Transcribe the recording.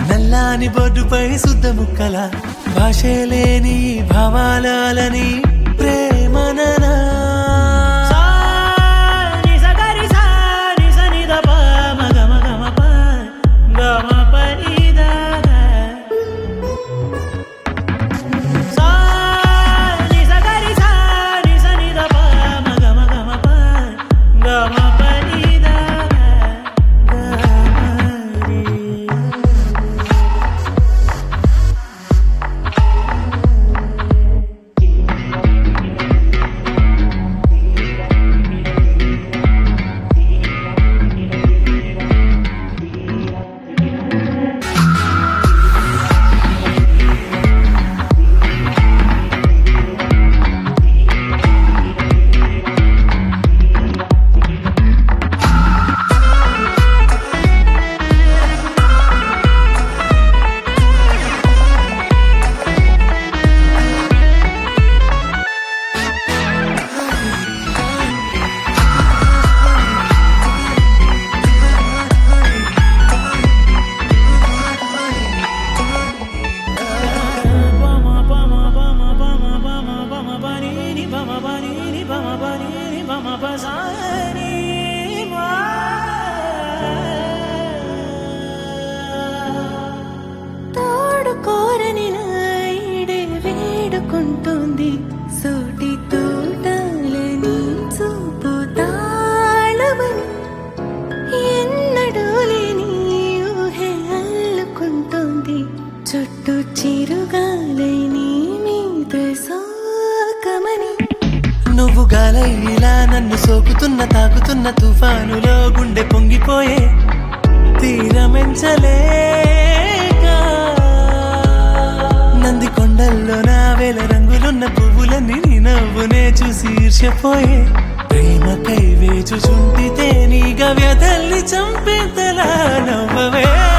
నల్లాని బొడ్డుపై శుద్ధ ముక్కల భాషే లేని భావాలని ప్రేమననా తోడు కోరని నాయుడే వేడుకుంటుంది సోటి తోటలని చూపు తాళమని ఎన్నడూ లేని ఊహె అల్లుకుంటుంది చుట్టూ చిరుగాలని మీద సోకమని నువ్వు గాలై ఇలా నన్ను సోకుతున్న తాకుతున్న తుఫానులో గుండె పొంగిపోయే తీరమెంచలేక నంది కొండల్లో నా వేల రంగులున్న పువ్వులన్నీ నీ నవ్వునే చూసి ఈర్ష్యపోయే ప్రేమకై వేచుచుంటితే నీ గవ్య తల్లి చంపేంతలా నవ్వవే